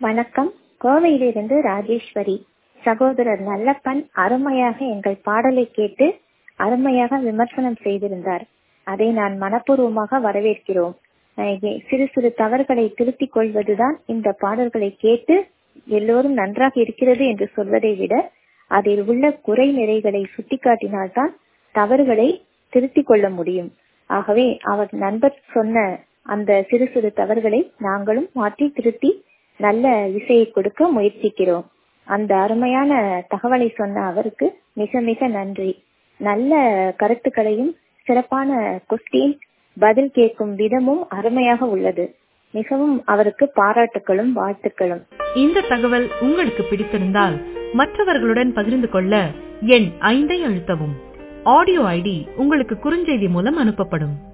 வணக்கம் கோவையிலிருந்து ராஜேஸ்வரி சகோதரர் நல்லப்பன் அருமையாக எங்கள் பாடலை கேட்டு அருமையாக விமர்சனம் செய்திருந்தார் அதை நான் மனப்பூர்வமாக வரவேற்கிறோம் அஹ் சிறு சிறு தவறுகளை திருத்திக் கொள்வதுதான் இந்த பாடல்களை கேட்டு எல்லோரும் நன்றாக இருக்கிறது என்று சொல்வதை விட அதில் உள்ள குறை நிறைகளை சுட்டிக்காட்டினால்தான் தவறுகளை திருத்திக் கொள்ள முடியும் ஆகவே அவர் நண்பர் சொன்ன அந்த சிறு சிறு தவறுகளை நாங்களும் மாற்றி திருத்தி நல்ல இசையை கொடுக்க முயற்சிக்கிறோம் அந்த அருமையான தகவலை சொன்ன அவருக்கு மிக மிக நன்றி நல்ல கருத்துக்களையும் சிறப்பான கொஸ்டின் பதில் கேட்கும் விதமும் அருமையாக உள்ளது மிகவும் அவருக்கு பாராட்டுகளும் வாழ்த்துக்களும் இந்த தகவல் உங்களுக்கு பிடித்திருந்தால் மற்றவர்களுடன் பகிர்ந்து கொள்ள எண் ஐந்தை அழுத்தவும் ஆடியோ ஐடி உங்களுக்கு குறுஞ்செய்தி மூலம் அனுப்பப்படும்